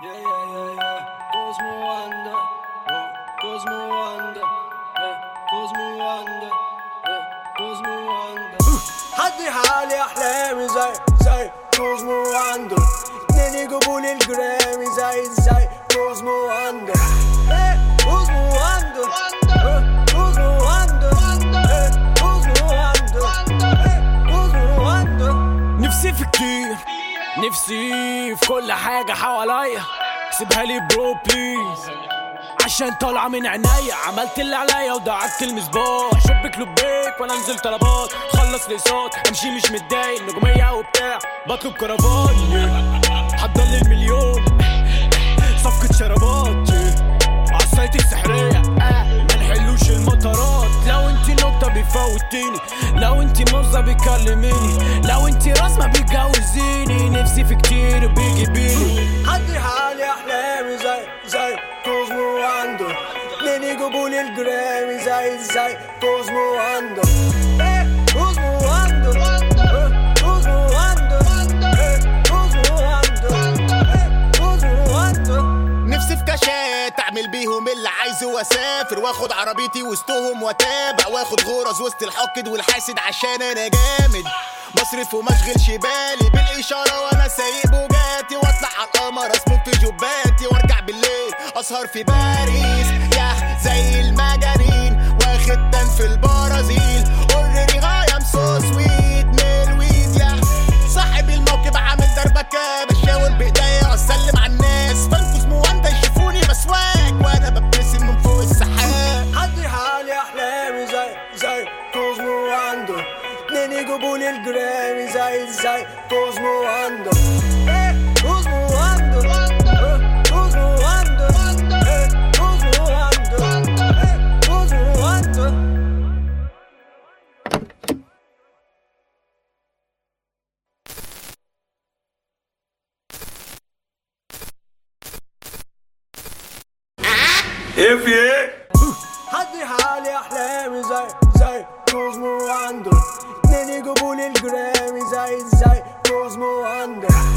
Yeah, yeah, yeah, yeah. Cosmo Wanda. Yeah. Cosmo Wanda. Yeah. Cosmo Wanda. Yeah. Cosmo Wanda. حدي حالي احلامي زي زي كوزمو واندا اتنين يجيبوا لي الجرامي زي زي كوزمو واندا إيه، كوزمو واندا إيه، كوزمو واندا إيه، كوزمو واندا إيه، كوزمو واندا نفسي في كتير نفسي في كل حاجة حواليا سيبها لي برو بليز عشان طالعة من عينيا عملت اللي عليا ودعكت المصباح شبك لبيك وانا انزل طلبات خلص لصوت امشي مش متضايق نجومية وبتاع بطلب كرافات حضر لي المليون صفقة شرابات عصايتي السحرية آه. ما نحلوش المطارات لو انتي نقطة بيفوتيني لو انتي موزة بيكلميني لو انتي رسمة بيجوزيني نفسي في كتير بيجيبيني حدي حالي احلامي زي زي كوزمو واندا اتنين يجيبوا لي الجرامي زي زي كوزمو واندا إيه، كوزمو واندا إيه، كوزمو واندا إيه، كوزمو واندا إيه، كوزمو واندا نفسي في كاشات اعمل بيهم اللي عايزه واسافر واخد عربيتي وسطهم واتابع واخد غرز وسط الحقد والحاسد عشان انا جامد بصرف ومشغلش بالي بالاشاره وانا سايق بوجاتي واطلع على القمر اسمك في جباتي وارجع بالليل اسهر في باريس يا زي المجانين واخد دم في البرازيل اوريدي غايه سو سويت ميلويد يا صاحب الموكب عامل دربكه بشاور بايديا اسلم على الناس فانكس مواندا يشوفوني مسواك وانا ببتسم من فوق السحاب حدي حالي احلامي زي زي كوزمو واندا اتنين يجيبوا لي الجرامي زي زي كوزمو واندا إيه، كوزمو واندا إيه، كوزمو واندا إيه، كوزمو واندا إيه، كوزمو واندا If yeah. حدي حالي احلامي زي زي كوزمو واندا اتنين يجيبوا لي الجرامي زي زي كوزمو واندا